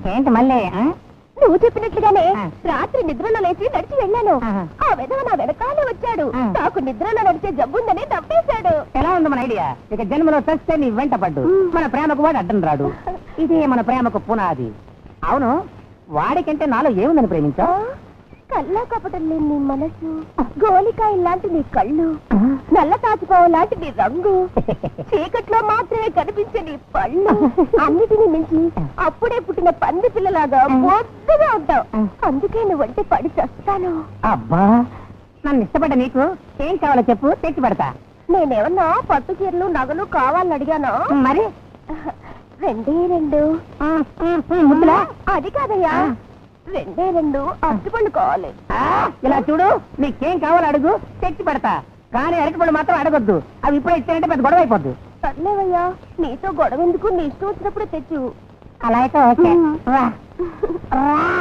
ఏంటి మళ్ళీ ఆ? నువ్వు చెప్పినట్లుగానే ఆ. రాత్రి నిద్రలో లేచి నడిచి వెళ్ళాను ఆహా. ఆ విధవ నా వెనకాలే వచ్చాడు ఆ. నాకు నిద్రలో నడిచే జబ్బుందని నవ్వేశాడు ఎలా ఉంది మన ఐడియా ఇక జన్మలో చస్తే నీ వెంట పడ్డు మన ప్రేమకు వాడు అడ్డం రాడు ఇదే మన ప్రేమకు పునాది అవును వాడికంటే నాలో ఏముందని ప్రేమించావు కల్లా కపటం లేని నీ మనసు గోలికాయ లాంటి నీ కళ్ళు నల్ల తాచుకోవ లాంటి నీ రంగు చీకట్లో మాత్రమే కనిపించే నీ పళ్ళు అన్నిటిని మించి అప్పుడే పుట్టిన పంది పిల్లలాగా బొద్దుగా ఉంటావు అందుకే నువ్వంటే పడి చస్తాను అబ్బా నన్ను ఇష్టపడ్డ నీకు ఏం కావాలో చెప్పు తెచ్చి పెడతా నేనేమన్నా పట్టు చీరలు నగలు కావాలని అడిగాను మరి రెండే రెండు ఆ, ఆ, ఆ, ముద్దులా అది కాదయ్యా ఆ. రెండే రెండు అరటిపండు కావాలి ఆ, ఇలా చూడు నీకేం కావాలో అడుగు తెచ్చి పెడతా కానీ అరటిపళ్ళు మాత్రం అడగొద్దు అవి ఇప్పుడే ఇచ్చానంటే పెద్ద గొడవ అయిపోద్ది సర్లేవయ్యా నీతో గొడవ ఎందుకు నీ ఇష్టం వచ్చినప్పుడు తెచ్చు అలా అయితే ఓకే మ్మ్. రా. రా.